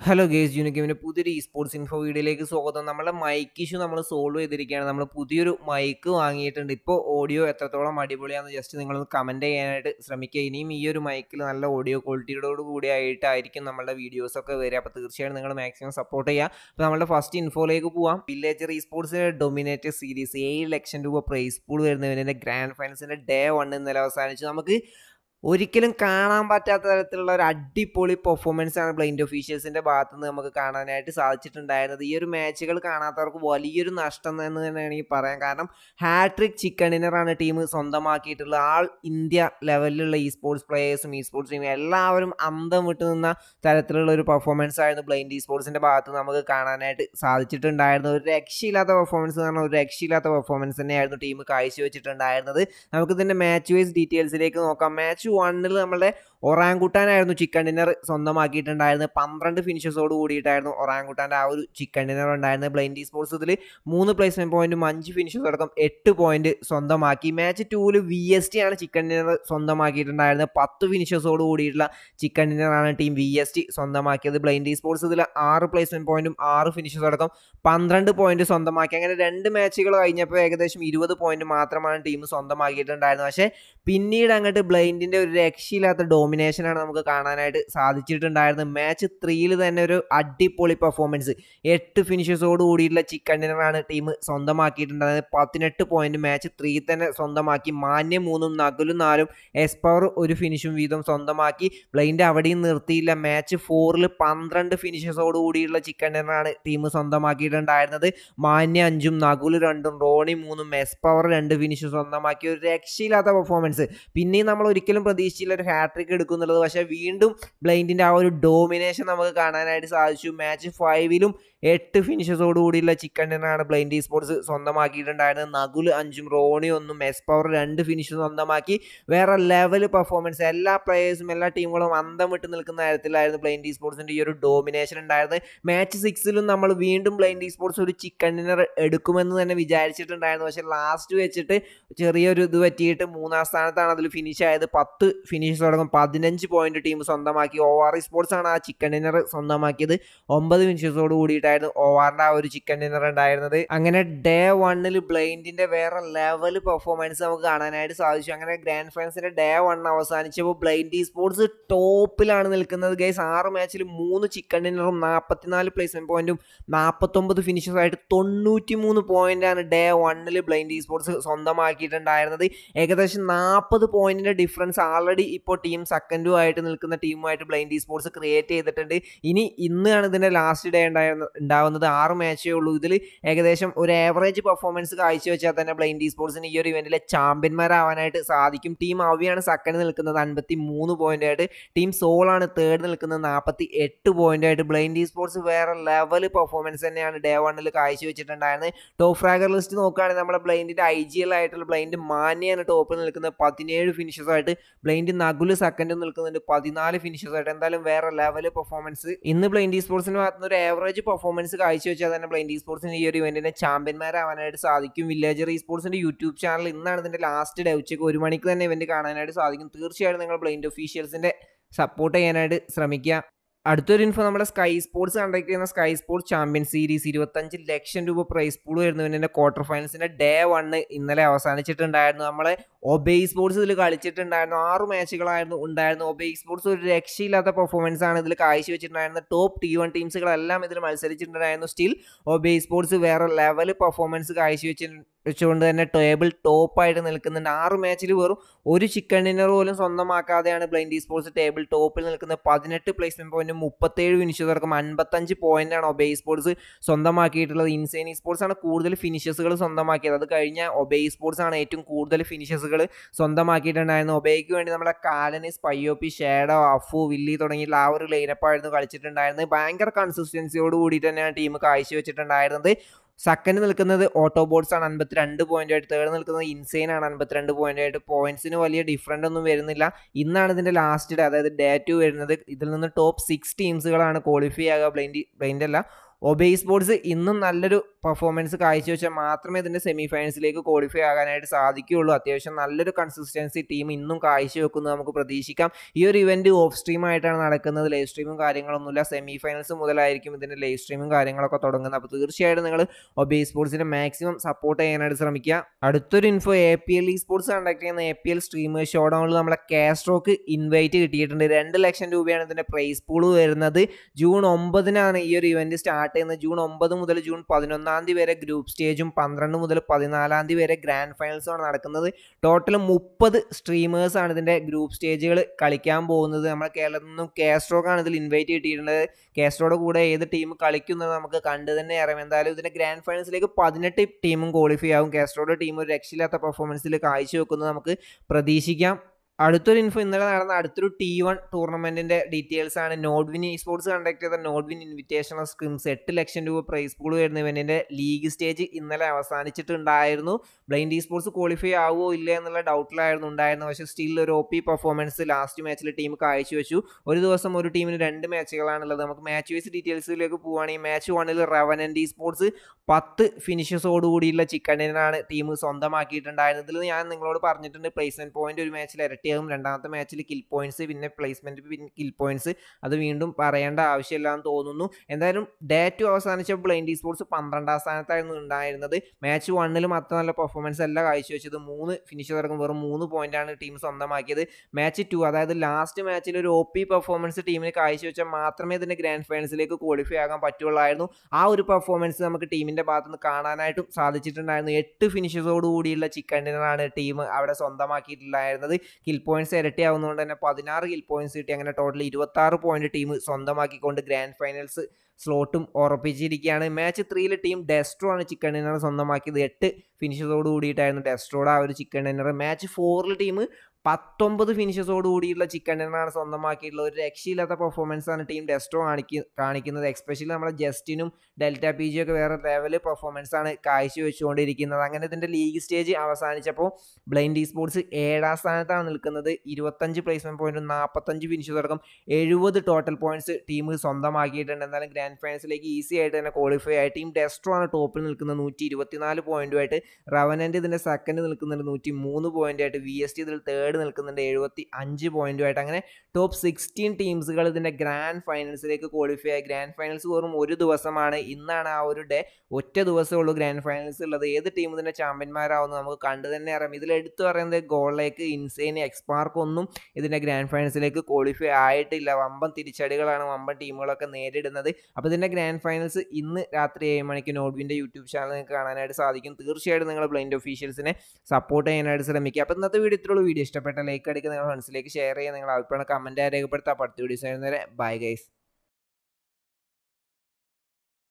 hello guys യൂണിഗെയിമിൻ്റെ പുതിയൊരു E sports info വീഡിയോയിലേക്ക് സ്വാഗതം നമ്മുടെ മൈക്ക് ഇഷ്യൂ നമ്മൾ സോൾവ് ചെയ്തിരിക്കുകയാണ് നമ്മൾ പുതിയൊരു മൈക്ക് വാങ്ങിയിട്ടുണ്ട് ഇപ്പോൾ ഓഡിയോ എത്രത്തോളം അടിപൊളിയാണെന്ന് ജസ്റ്റ് നിങ്ങളൊന്ന് കമൻറ്റ് ചെയ്യാനായിട്ട് ശ്രമിക്കുക ഇനിയും ഈ ഒരു മൈക്കിൽ നല്ല ഓഡിയോ ക്വാളിറ്റിയോട് കൂടി ആയിട്ടായിരിക്കും നമ്മുടെ വീഡിയോസൊക്കെ വരിക അപ്പോൾ തീർച്ചയായും നിങ്ങൾ മാക്സിമം സപ്പോർട്ട് ചെയ്യുക അപ്പോൾ നമ്മുടെ ഫസ്റ്റ് ഇൻഫോയിലേക്ക് പോവാം വില്ലേജർ ഇ സ്പോർട്സിൻ്റെ ഡൊമിനേറ്റർ സീരീസ് ഏഴ് ലക്ഷം രൂപ പ്രൈസ് പൂൾ വരുന്നതിൻ്റെ ഗ്രാൻഡ് ഫൈനൽസിൻ്റെ ഡേ വൺ ഇന്നലെ അവസാനിച്ചു നമുക്ക് ഒരിക്കലും കാണാൻ പറ്റാത്ത തരത്തിലുള്ള ഒരു അടിപൊളി പെർഫോമൻസ് ആണ് ബ്ലൈൻഡ് ഒഫീഷ്യൽസിന്റെ ഭാഗത്ത് നിന്ന് നമുക്ക് കാണാനായിട്ട് സാധിച്ചിട്ടുണ്ടായിരുന്നത് ഈ ഒരു മാച്ചുകൾ കാണാത്തവർക്ക് വലിയൊരു നഷ്ടം എന്ന് തന്നെ വേണമെങ്കിൽ പറയാം കാരണം ഹാട്രിക് ചിക്കൻ ഡിന്നറാണ് ടീം സ്വന്തമാക്കിയിട്ടുള്ളത് ആൾ ഇന്ത്യ ലെവലിലുള്ള ഈ സ്പോർട്സ് പ്ലേയേഴ്സും ഈ സ്പോർട്സ് ടീമും എല്ലാവരും അന്തം വിട്ടു നിന്ന തരത്തിലുള്ള ഒരു പെർഫോമൻസ് ആയിരുന്നു ബ്ലൈൻഡ് ഈ സ്പോർട്സിന്റെ ഭാഗത്ത് നമുക്ക് കാണാനായിട്ട് സാധിച്ചിട്ടുണ്ടായിരുന്നത് ഒരു രക്ഷയില്ലാത്ത പെർഫോമൻസ് എന്ന് പറഞ്ഞാൽ ഒരു രക്ഷയില്ലാത്ത പെർഫോമൻസ് തന്നെയായിരുന്നു ടീം കാഴ്ചവെച്ചിട്ടുണ്ടായിരുന്നത് നമുക്ക് ഇതിന്റെ മാച്ച് വൈസ് ഡീറ്റെയിൽസിലേക്ക് നോക്കാം മാച്ച് വണ്ണിൽ നമ്മുടെ ഒറാങ്കുട്ടാനായിരുന്നു ചിക്കൻ ഡിന്നർ സ്വന്തമാക്കിയിട്ടുണ്ടായിരുന്നത് പന്ത്രണ്ട് ഫിനിഷസോട് കൂടിയിട്ടായിരുന്നു ഒറാങ്കുട്ടാൻ്റെ ആ ഒരു ചിക്കൻ ഡിന്നർ ഉണ്ടായിരുന്നത് ബ്ലൈൻഡ് സ്പോർട്സ് ഇതിൽ മൂന്ന് പ്ലേസ്മെൻറ്റ് പോയിന്റും അഞ്ച് ഫിനിഷസ് അടക്കം എട്ട് പോയിന്റ് സ്വന്തമാക്കി മാച്ച് ടൂവിൽ വി എസ് ടി ആണ് ചിക്കൻ ഡിന്നർ സ്വന്തമാക്കിയിട്ടുണ്ടായിരുന്നത് പത്ത് ഫിനിഷസോട് കൂടിയിട്ടുള്ള ചിക്കൻ ഡിന്നറാണ് ടീം വി എസ് ടി സ്വന്തമാക്കിയത് ബ്ലൈൻഡ് സ്പോർട്സ് ഇതിൽ ആറ് പ്ലേസ്മെൻറ്റ് പോയിന്റും ആറ് ഫിനിഷസ് അടക്കം പന്ത്രണ്ട് പോയിന്റ് സ്വന്തമാക്കി അങ്ങനെ രണ്ട് മാച്ചുകൾ കഴിഞ്ഞപ്പോൾ ഏകദേശം ഇരുപത് പോയിന്റ് മാത്രമാണ് ടീം സ്വന്തമാക്കിയിട്ടുണ്ടായിരുന്നത് പക്ഷേ പിന്നീട് അങ്ങോട്ട് ബ്ലൈൻഡിൻ്റെ ഒരു രക്ഷയില്ലാത്ത ഡോമിനേഷനാണ് നമുക്ക് കാണാനായിട്ട് സാധിച്ചിട്ടുണ്ടായിരുന്നത് മാച്ച് ത്രീയിൽ തന്നെ ഒരു അടിപൊളി പെർഫോമൻസ് എട്ട് ഫിനിഷസോട് കൂടിയിട്ടുള്ള ചിക്കൻ ഡിന്നറാണ് ടീം സ്വന്തമാക്കിയിട്ടുണ്ടായിരുന്നത് പതിനെട്ട് പോയിന്റ് മാച്ച് ത്രീ തന്നെ സ്വന്തമാക്കി മാന്യം മൂന്നും നകുലും നാലും എസ് പവർ ഒരു ഫിനിഷും വീതം സ്വന്തമാക്കി ബ്ലൈൻഡ് അവിടെയും നിർത്തിയില്ല മാച്ച് ഫോറിൽ പന്ത്രണ്ട് ഫിനിഷസോട് കൂടിയുള്ള ചിക്കൻ ഡിന്നറാണ് ടീം സ്വന്തമാക്കിയിട്ടുണ്ടായിരുന്നത് മാന്യ അഞ്ചും നകുല് രണ്ടും റോണി മൂന്നും എസ് പവർ രണ്ട് ഫിനിഷും സ്വന്തമാക്കി ഒരു രക്ഷയില്ലാത്ത പെർഫോമൻസ് പിന്നെയും നമ്മൾ ഒരിക്കലും പ്രതീക്ഷിച്ചില്ല ഒരു ഹാട്രിക് എടുക്കുന്നുള്ളത് പക്ഷേ വീണ്ടും ബ്ലൈൻഡിൻ്റെ ആ ഒരു ഡോമിനേഷൻ നമുക്ക് കാണാനായിട്ട് സാധിച്ചു മാച്ച് ഫൈവിലും എട്ട് ഫിനിഷസോട് കൂടിയുള്ള ചിക്കൻ ഡിന്നറാണ് ബ്ലൈൻഡ് സ്പോർട്സ് സ്വന്തമാക്കിയിട്ടുണ്ടായിരുന്നത് നകുൽ അഞ്ചും റോണി ഒന്നും എസ് പവർ രണ്ട് ഫിനിഷ് സ്വന്തമാക്കി വേറെ ലെവൽ പെർഫോമൻസ് എല്ലാ പ്ലേയേഴ്സും എല്ലാ ടീമുകളും അന്തം വിട്ട് നിൽക്കുന്ന തരത്തിലായിരുന്നു ബ്ലൈൻഡ് സ്പോർട്സിൻ്റെ ഈ ഒരു ഡോമിനേഷൻ ഉണ്ടായിരുന്നത് മാച്ച് സിക്സിലും നമ്മൾ വീണ്ടും ബ്ലൈൻഡ് സ്പോർട്സ് ഒരു ചിക്കൻ ഡിന്നർ എടുക്കുമെന്ന് തന്നെ വിചാരിച്ചിട്ടുണ്ടായിരുന്നു പക്ഷേ ലാസ്റ്റ് വെച്ചിട്ട് ചെറിയൊരു ഇത് പറ്റിയിട്ട് മൂന്നാം സ്ഥാനത്താണ് അതിൽ ഫിനിഷ് ആയത് പത്ത് ഫിനിഷ് തുടങ്ങും പതിനഞ്ച് പോയിന്റ് ടീം സ്വന്തമാക്കി ഒ ആർ സ്പോർട്സ് ആണ് ആ ചിക്കൻ ഡിന്നർ സ്വന്തമാക്കിയത് ഒമ്പത് ഫിനിഷസോട് കൂടിയിട്ടായിരുന്നു ഒ ആറിൻ്റെ ആ ഒരു ചിക്കൻ ഡിന്നർ ഉണ്ടായിരുന്നത് അങ്ങനെ ഡേ വണ്ണിൽ ബ്ലൈൻഡിൻ്റെ വേറെ ലെവൽ പെർഫോമൻസ് നമുക്ക് കാണാനായിട്ട് സാധിച്ചു അങ്ങനെ ഗ്രാൻഡ് ഫൈനൽസിൻ്റെ ഡേ വൺ അവസാനിച്ചപ്പോൾ ബ്ലൈൻഡ് സ്പോർട്സ് ടോപ്പിലാണ് നിൽക്കുന്നത് ഗൈസ് ആറ് മാച്ചിൽ മൂന്ന് ചിക്കൻ ഡിന്നറും നാൽപ്പത്തിനാല് പ്ലേസ്മെൻറ്റ് പോയിന്റും നാൽപ്പത്തൊമ്പത് ഫിനിഷസ് ആയിട്ട് തൊണ്ണൂറ്റി മൂന്ന് പോയിന്റാണ് ഡേ വണ്ണിൽ ബ്ലൈൻഡ് സ്പോർട്സ് സ്വന്തമാക്കിയിട്ടുണ്ടായിരുന്നത് ഏകദേശം നാൽപ്പത് പോയിന്റിൻ്റെ ഡിഫറൻസ് ആൾറെഡി ഇപ്പോൾ ടീം സെക്കൻഡും ആയിട്ട് നിൽക്കുന്ന ടീമുമായിട്ട് ബ്ലൈൻഡ് സ്പോർട്സ് ക്രിയേറ്റ് ചെയ്തിട്ടുണ്ട് ഇനി ഇന്നാണ് ഇതിൻ്റെ ലാസ്റ്റ് ഡേ ഉണ്ടായിരുന്ന ഉണ്ടാവുന്നത് ആറ് മാച്ചേ ഉള്ളൂ ഇതിൽ ഏകദേശം ഒരു ആവറേജ് പെർഫോമൻസ് കാഴ്ചവെച്ചാൽ തന്നെ ബ്ലൈൻഡ് സ്പോർട്സിന് ഈ ഒരു ഇവൻറ്റിലെ ചാമ്പ്യന്മാരാവാനായിട്ട് സാധിക്കും ടീം അവിയാണ് സെക്കൻഡ് നിൽക്കുന്നത് അൻപത്തി മൂന്ന് പോയിന്റ് ആയിട്ട് ടീം സോളാണ് തേർഡ് നിൽക്കുന്നത് നാൽപ്പത്തി എട്ട് പോയിന്റ് ആയിട്ട് ബ്ലൈൻഡ് സ്പോർട്സ് വേറെ ലെവൽ പെർഫോമൻസ് തന്നെയാണ് ഡേ വണ്ണിൽ കാഴ്ചവെച്ചിട്ടുണ്ടായിരുന്നത് ടോപ്പ് ഫ്രാഗർ ലിസ്റ്റ് നോക്കുകയാണെങ്കിൽ നമ്മുടെ ബ്ലൈൻഡിൻ്റെ ഐ ജി എൽ ആയിട്ടുള്ള ബ്ലൈൻഡ് മാന്യാണ് ടോപ്പിൽ നിൽക്കുന്നത് പതിനേഴ് ഫിനിഷസ് ആയിട്ട് ബ്ലൈൻഡ് നകുല് സെക്കൻഡ് നിൽക്കുന്നുണ്ട് പതിനാല് ഫിനിഷസ് ആയിട്ട് എന്തായാലും വേറെ ലെവൽ പെർഫോമൻസ് ഇന്ന് ബ്ലൈൻഡ് സ്പോർട്സിന് ഭാഗത്തുനിന്ന് ഒരു ആവറേജ് പെർഫോമൻസ് കാഴ്ചവെച്ചാൽ തന്നെ ബ്ലൈൻഡ് സ്പോർട്സിന് ഈ ഒരു ഇവന്റിനെ ചാമ്പ്യന്മാരാവാനായിട്ട് സാധിക്കും വില്ലേജർ ഈ സ്പോർട്സിന്റെ യൂട്യൂബ് ചാനൽ ഇന്നാണ് ഇതിന്റെ ലാസ്റ്റ് ഡേ ഉച്ചയ്ക്ക് ഒരു മണിക്ക് തന്നെ ഇവന്റ് കാണാനായിട്ട് സാധിക്കും തീർച്ചയായിട്ടും നിങ്ങൾ ബ്ലൈൻഡ് ഒഫീഷ്യൽസിന്റെ സപ്പോർട്ട് ചെയ്യാനായിട്ട് ശ്രമിക്കുക അടുത്തൊരു ഇൻഫോ നമ്മുടെ സ്കൈ സ്പോർട്സ് കണ്ടക്ട് ചെയ്യുന്ന സ്കൈ സ്പോർട്സ് ചാമ്പ്യൻ സീരീസ് ഇരുപത്തഞ്ച് ലക്ഷം രൂപ പ്രൈസ് പൂൾ വരുന്നതിൻ്റെ ക്വാർട്ടർ ഫൈനൽസിൻ്റെ ഡേ വണ്ണ് ഇന്നലെ അവസാനിച്ചിട്ടുണ്ടായിരുന്നു നമ്മളെ ഒബേ സ്പോർട്സ് ഇതിൽ കളിച്ചിട്ടുണ്ടായിരുന്നു ആറ് മാച്ചുകളായിരുന്നു ഉണ്ടായിരുന്നു ഒബേ സ്പോർട്സ് ഒരു രക്ഷയില്ലാത്ത പെർഫോമൻസ് ആണ് ഇതിൽ കാഴ്ചവെച്ചിട്ടുണ്ടായിരുന്നത് ടോപ്പ് ടി വൺ ടീംസുകളെല്ലാം ഇതിൽ മത്സരിച്ചിട്ടുണ്ടായിരുന്നു സ്റ്റിൽ ഒബേ സ്പോർട്സ് വേറെ ലെവൽ പെർഫോമൻസ് കാഴ്ചവെച്ച് വെച്ചുകൊണ്ട് തന്നെ ടേബിൾ ടോപ്പായിട്ട് നിൽക്കുന്നുണ്ട് ആറ് മാച്ചിൽ വെറും ഒരു ചിക്കൻ ഡിന്നർ പോലും സ്വന്തമാക്കാതെയാണ് ബ്ലൈൻഡ് സ്പോർട്സ് ടേബിൾ ടോപ്പിൽ നിൽക്കുന്നത് പതിനെട്ട് പ്ലേസ്മെന്റ് പോയിന്റ് മുപ്പത്തേഴ് ഫിനിഷസ് അടക്കം അൻപത്തഞ്ച് പോയിന്റാണ് ഒബേ സ്പോർട്സ് സ്വന്തമാക്കിയിട്ടുള്ളത് ഇൻസൈൻ സ്പോർട്സ് ആണ് കൂടുതൽ ഫിനിഷസുകൾ സ്വന്തമാക്കിയത് അത് കഴിഞ്ഞ ഒബേ സ്പോർട്സ് ആണ് ഏറ്റവും കൂടുതൽ ഫിനിഷസുകൾ സ്വന്തമാക്കിയിട്ടുണ്ടായിരുന്നു ഒബേക്ക് വേണ്ടി നമ്മുടെ കാലന് സ്പൈയോപ്പി ഷേഡോ അഫു വില്ലി തുടങ്ങിയിട്ടുള്ള ആ ഒരു ലൈനപ്പായിരുന്നു കളിച്ചിട്ടുണ്ടായിരുന്നത് ഭയങ്കര കൺസിസ്റ്റൻസിയോട് കൂടിയിട്ട് തന്നെയാണ് ടീം കാഴ്ചവെച്ചിട്ടുണ്ടായിരുന്നത് സെക്കൻഡ് നിൽക്കുന്നത് ഓട്ടോബോട്ട്സ് ആണ് അൻപത്തിരണ്ട് പോയിന്റ് ആയിട്ട് തേർഡ് നിൽക്കുന്നത് ഇൻസൈൻ ആണ് അൻപത്തിരണ്ട് പോയിന്റ് ആയിട്ട് പോയിന്റ്സിന് വലിയ ഡിഫറൻ്റ് ഒന്നും വരുന്നില്ല ഇന്നാണ് ഇതിന്റെ ലാസ്റ്റ് ഡേ അതായത് ഡേ ടു വരുന്നത് ഇതിൽ നിന്ന് ടോപ്പ് സിക്സ് ടീംസുകളാണ് ക്വാളിഫൈ ആകുക ബ്ലൈൻഡ് ബ്ലൈൻഡ് അല്ല ഒബേ സ്പോർട്സ് ഇന്നും നല്ലൊരു പെർഫോമൻസ് കാഴ്ചവെച്ചാൽ മാത്രമേ ഇതിൻ്റെ സെമി ഫൈനൽസിലേക്ക് ക്വാളിഫൈ ആകാനായിട്ട് സാധിക്കുകയുള്ളൂ അത്യാവശ്യം നല്ലൊരു കൺസിസ്റ്റൻസി ടീം ഇന്നും കാഴ്ചവെക്കുന്നത് നമുക്ക് പ്രതീക്ഷിക്കാം ഈ ഒരു ഇവൻറ്റ് ഓഫ് സ്ട്രീം ആയിട്ടാണ് നടക്കുന്നത് ലൈവ് സ്ട്രീമും കാര്യങ്ങളൊന്നുമില്ല സെമി ഫൈനൽസ് മുതലായിരിക്കും ഇതിൻ്റെ ലൈവ് സ്ട്രീമും കാര്യങ്ങളൊക്കെ തുടങ്ങുന്നത് അപ്പോൾ തീർച്ചയായിട്ടും നിങ്ങൾ ഒബേ സ്പോർട്സിനെ മാക്സിമം സപ്പോർട്ട് ചെയ്യാനായിട്ട് ശ്രമിക്കുക അടുത്തൊരു info A P L E sports conduct ചെയ്യുന്ന A P L streamers show ഡൗണിൽ നമ്മളെ കാസ്ട്രോക്ക് ഇൻവൈറ്റ് കിട്ടിയിട്ടുണ്ട് രണ്ട് ലക്ഷം രൂപയാണ് ഇതിൻ്റെ പ്രൈസ് പൂൾ വരുന്നത് ജൂൺ ഒമ്പതിനാണ് ഈ ഒരു ഇവൻറ്റ് സ്റ്റാർട്ട് ചെയ്യുന്നത് ജൂൺ ഒമ്പത് മുതൽ ജൂൺ പതിനൊന്നാം തീയതി വരെ ഗ്രൂപ്പ് സ്റ്റേജും പന്ത്രണ്ട് മുതൽ പതിനാലാം തീയതി വരെ ഗ്രാൻഡ് ഫൈനൽസുമാണ് നടക്കുന്നത് ടോട്ടൽ മുപ്പത് സ്ട്രീമേഴ്സാണ് ഇതിൻ്റെ ഗ്രൂപ്പ് സ്റ്റേജുകൾ കളിക്കാൻ പോകുന്നത് നമ്മുടെ കേരളത്തിൽ നിന്നും കാസ്ട്രോക്കാണ് ഇതിൽ ഇൻവൈറ്റ് കിട്ടിയിട്ടുള്ളത് കാസ്ട്രോയുടെ കൂടെ ഏത് ടീം കളിക്കുന്നത് നമുക്ക് കണ്ടു തന്നെ അറിയാം എന്തായാലും ഇതിൻ്റെ ഗ്രാൻഡ് ഫൈനൽസിലേക്ക് പതിനെട്ട് ടീമും ക്വാളിഫൈ ആവും കാസ്ട്രോയുടെ ടീം ഒരു രക്ഷയില്ലാത്ത പെർഫോമൻസിൽ കാഴ്ചവെക്കുന്നത് നമുക്ക് പ്രതീക്ഷിക്കാം അടുത്തൊരു ഇൻഫോ ഇന്നലെ നടന്ന അടുത്തൊരു ടി വൺ ടൂർണമെന്റിന്റെ ഡീറ്റെയിൽസ് ആണ് നോഡ്വിൻ ഇ സ്പോർട്സ് കണ്ടക്ട് ചെയ്ത നോഡ്വിൻ ഇൻവിറ്റേഷണൽ സ്ക്രിംസ് എട്ട് ലക്ഷം രൂപ പ്രൈസ് പൂൾ വരുന്ന ഇവന്റിന്റെ ലീഗ് സ്റ്റേജ് ഇന്നലെ അവസാനിച്ചിട്ടുണ്ടായിരുന്നു ബ്ലൈൻഡ് ഇ സ്പോർട്സ് ക്വാളിഫൈ ആവുമോ ഇല്ല എന്നുള്ള ഡൗട്ടിലായിരുന്നു ഉണ്ടായിരുന്നത് പക്ഷേ സ്റ്റിൽ ഒരു ഒ പി പെർഫോമൻസ് ലാസ്റ്റ് മാച്ചിൽ ടീം കാഴ്ചവെച്ചു ഒരു ദിവസം ഒരു ടീമിന് രണ്ട് മാച്ചുകളാണുള്ളത് നമുക്ക് മാച്ച് വൈസ് ഡീറ്റെയിൽസിലേക്ക് പോവുകയാണെങ്കിൽ മാച്ച് വണ്ണിൽ റവനൻഡ് ഇ സ്പോർട്സ് പത്ത് ഫിനിഷസോട് കൂടിയുള്ള ചിക്കണിനാണ് ടീം സ്വന്തമാക്കിയിട്ടുണ്ടായിരുന്നത് ഇതിൽ ഞാൻ നിങ്ങളോട് പറഞ്ഞിട്ടുണ്ട് പ്ലേസ്മെന്റ് പോയിന്റ് ഒരു മാച്ചിൽ ഇരട്ടിയാകും രണ്ടാമത്തെ മാച്ചിൽ കിൽ പോയിന്റ്സ് പിന്നെ പ്ലേസ്മെന്റ് പിന്നെ കിൽ പോയിന്റ്സ് അത് വീണ്ടും പറയേണ്ട ആവശ്യമില്ല എന്ന് തോന്നുന്നു എന്തായാലും ഡേ ടു അവസാനിച്ച ബ്ലൈൻഡ് സ്പോർട്സ് പന്ത്രണ്ടാം സ്ഥാനത്തായിരുന്നു ഉണ്ടായിരുന്നത് മാച്ച് വണ്ണിലും അത്ര നല്ല പെർഫോമൻസ് അല്ല കാഴ്ചവെച്ചത് മൂന്ന് ഫിനിഷ് ഇറക്കും വെറും മൂന്ന് പോയിന്റാണ് ടീം സ്വന്തമാക്കിയത് മാച്ച് ടു അതായത് ലാസ്റ്റ് മാച്ചിൽ ഒരു ഒ പി പെർഫോമൻസ് ടീമിന് കാഴ്ചവെച്ചാൽ മാത്രമേ ഇതിന്റെ ഗ്രാൻഡ് ഫൈനൽസിലേക്ക് ക്വാളിഫൈ ആകാൻ പറ്റുള്ളായിരുന്നു ആ ഒരു പെർഫോമൻസ് നമുക്ക് ടീമിന്റെ ഭാഗത്ത് നിന്ന് കാണാനായിട്ടും സാധിച്ചിട്ടുണ്ടായിരുന്നു എട്ട് ഫിനിഷസോട് കൂടിയുള്ള ചിക്കൻ ഡിന്നറാണ് ടീം അവിടെ സ്വന്തമാക്കിയിട്ടുണ്ടായിരുന്നത് കിൽ പോയിന്റ്സ് ഇരട്ടിയാവുന്നതുകൊണ്ട് തന്നെ പതിനാറ് കിൽ പോയിന്റ്സ് കിട്ടി അങ്ങനെ ടോട്ടൽ ഇരുപത്തി ആറ് പോയിന്റ് ടീം സ്വന്തമാക്കിക്കൊണ്ട് ഗ്രാൻഡ് ഫൈനൽസ് സ്ലോട്ടും ഉറപ്പിച്ചിരിക്കുകയാണ് മാച്ച് ത്രീയിൽ ടീം ഡെസ്ട്രോ ആണ് ചിക്കൻ ഡിന്നർ സ്വന്തമാക്കിയത് എട്ട് ഫിനിഷസോട് കൂടിയിട്ടായിരുന്നു ഡെസ്ട്രോയുടെ ആ ഒരു ചിക്കൻ ഡിന്നർ മാച്ച് ഫോറിൽ ടീം പത്തൊമ്പത് ഫിനിഷസോട് കൂടിയുള്ള ചിക്കൻ ഡിന്നറാണ് സ്വന്തമാക്കിയിട്ടുള്ളത് ഒരു രക്ഷയില്ലാത്ത പെർഫോമൻസ് ആണ് ടീം ഡെസ്ട്രോ കാണിക്ക കാണിക്കുന്നത് എക്സ്പെഷ്യലി നമ്മുടെ ജസ്റ്റിനും ഡെൽറ്റ പി ജി ഒക്കെ വേറെ ലെവൽ പെർഫോമൻസ് ആണ് കാഴ്ചവെച്ചുകൊണ്ടിരിക്കുന്നത് അങ്ങനെ ഇതിൻ്റെ ലീഗ് സ്റ്റേജ് അവസാനിച്ചപ്പോൾ ബ്ലൈൻഡ് ഇ സ്പോർട്സ് ഏഴാം സ്ഥാനത്താണ് നിൽക്കുന്നത് ഇരുപത്തഞ്ച് പ്ലേസ്മെന്റ് പോയിന്റ് നാൽപ്പത്തഞ്ച് ഫിനിഷ് അടക്കം എഴുപത് ടോട്ടൽ പോയിന്റ്സ് ടീം സ്വന്തമാക്കിയിട്ടുണ്ട് എന്നാലും ഗ്രാൻഡ് ഫൈനൽസിലേക്ക് ഈസി ആയിട്ട് തന്നെ ക്വാളിഫൈ ആയി ടീം ഡെസ്ട്രോ ആണ് ടോപ്പിൽ നിൽക്കുന്നത് നൂറ്റി ഇരുപത്തിനാല് പോയിന്റുമായിട്ട് റവനൻ്റ് ഇതിൻ്റെ സെക്കൻഡ് നിൽക്കുന്നുണ്ട് നൂറ്റി മൂന്ന് പോയിന്റായിട്ട് വി എസ് ടി ഇതിൽ തേർഡ് നിൽക്കുന്നുണ്ട് എഴുപത്തി അഞ്ച് പോയിന്റുമായിട്ട് അങ്ങനെ ടോപ്പ് സിക്സ്റ്റീൻ ടീംസുകൾ ഇതിൻ്റെ ഗ്രാൻഡ് ഫൈനൽസിലേക്ക് ക്വാളിഫൈ ആയി ഗ്രാൻഡ് ഫൈനൽസ് വെറും ഒരു ദിവസമാണ് ഇന്നാണ് ആ ഒരു ഡേ ഒറ്റ ദിവസമേ ഉള്ളൂ ഗ്രാൻഡ് ഫൈനൽസ് ഉള്ളത് ഏത് ടീം ഇതിൻ്റെ ചാമ്പ്യന്മാരാവുന്നത് നമുക്ക് കണ്ടു തന്നെ അറിയാം ഇതിൽ എടുത്തു പറയുന്നത് ഗോളിലേക്ക് ഇൻസൈൻ എക്സ്പാർക്ക് ഒന്നും ഇതിൻ്റെ ഗ്രാൻഡ് ഫൈനൽസിലേക്ക് ക്വാളിഫൈ ആയിട്ടില്ല വമ്പൻ തിരിച്ചടികളാണ് വമ്പൻ ടീമുകളൊക്കെ നേരിടുന്നത് അപ്പോൾ ഇതിൻ്റെ ഗ്രാൻഡ് ഫൈനൽസ് ഇന്ന് രാത്രി ഏഴ് മണിക്ക് നോഡ്വിൻ്റെ യൂട്യൂബ് ചാനൽ നിങ്ങൾക്ക് കാണാനായിട്ട് സാധിക്കും തീർച്ചയായിട്ടും നിങ്ങൾ ബ്ലൈൻഡ് ഒഫീഷ്യൽസിനെ സപ്പോർട്ട് ചെയ്യാനായിട്ട് ശ്രമിക്കുക അപ്പോൾ ഇന്നത്തെ വീഡിയോ ഇത്രയുള്ള വീഡിയോ ഇഷ്ടപ്പെട്ട ലൈക്ക് അടിക്കുക നിങ്ങളുടെ ഫ്രണ്ട്സിലേക്ക് ഷെയർ ചെയ്യുക നിങ്ങളുടെ അഭിപ്രായം കമൻറ്റായി രേഖപ്പെടുത്താം അടുത്ത വീഡിയോസ് വരുന്നവരെ ബൈ ഗൈസ്